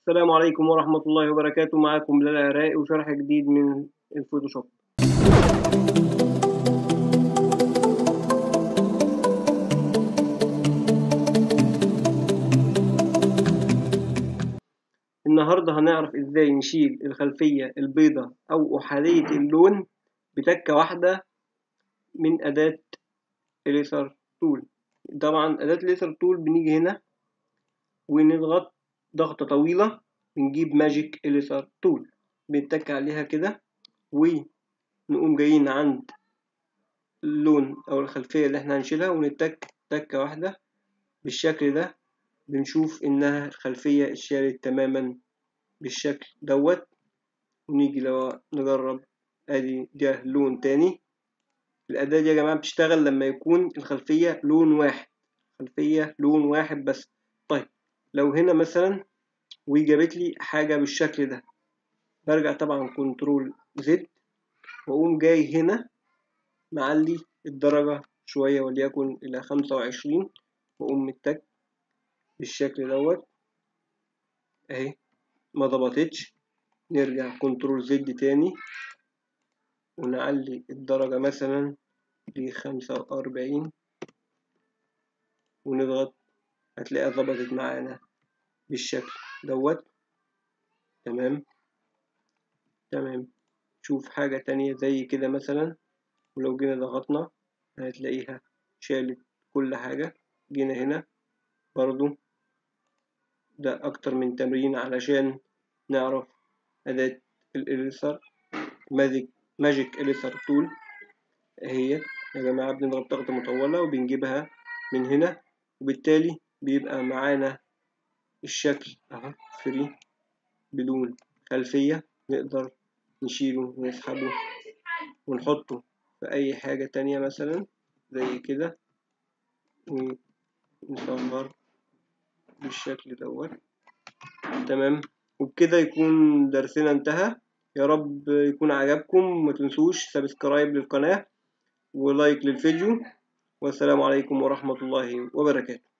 السلام عليكم ورحمة الله وبركاته معاكم بلال العراقي وشرح جديد من الفوتوشوب النهاردة هنعرف ازاي نشيل الخلفية البيضة أو أحادية اللون بتكة واحدة من أداة إليسر تول طبعا أداة إليسر تول بنيجي هنا ونضغط ضغطة طويلة بنجيب ماجيك إليسر تول بنتك عليها كده ونقوم جايين عند اللون أو الخلفية اللي احنا هنشيلها ونتك تكة واحدة بالشكل ده بنشوف إنها الخلفية اتشالت تماما بالشكل دوت ونيجي لو نجرب ادي ده لون تاني الأداة دي يا جماعة بتشتغل لما يكون الخلفية لون واحد خلفية لون واحد بس طيب لو هنا مثلا وجابت لي حاجة بالشكل ده برجع طبعا كنترول زد وأقوم جاي هنا معلي الدرجة شوية وليكن إلى خمسة وعشرين وأقوم متك بالشكل دوت أهي ما ضبطتش نرجع كنترول زد تاني ونعلي الدرجة مثلا لخمسة وأربعين ونضغط هتلاقيها ظبطت معانا بالشكل دوت تمام تمام شوف حاجة تانية زي كده مثلا ولو جينا ضغطنا هتلاقيها شالت كل حاجة جينا هنا برضو ده أكتر من تمرين علشان نعرف أداة الإليسر ماجيك ماجيك إليسر تول هي يا جماعة بنضغط ضغطة مطولة وبنجيبها من هنا وبالتالي بيبقى معانا الشكل أهو فري بدون خلفية نقدر نشيله ونسحبه ونحطه في أي حاجة تانية مثلا زي كده ونصغر بالشكل دوت تمام وبكده يكون درسنا انتهى يا رب يكون عجبكم ما تنسوش سبسكرايب للقناة ولايك للفيديو والسلام عليكم ورحمة الله وبركاته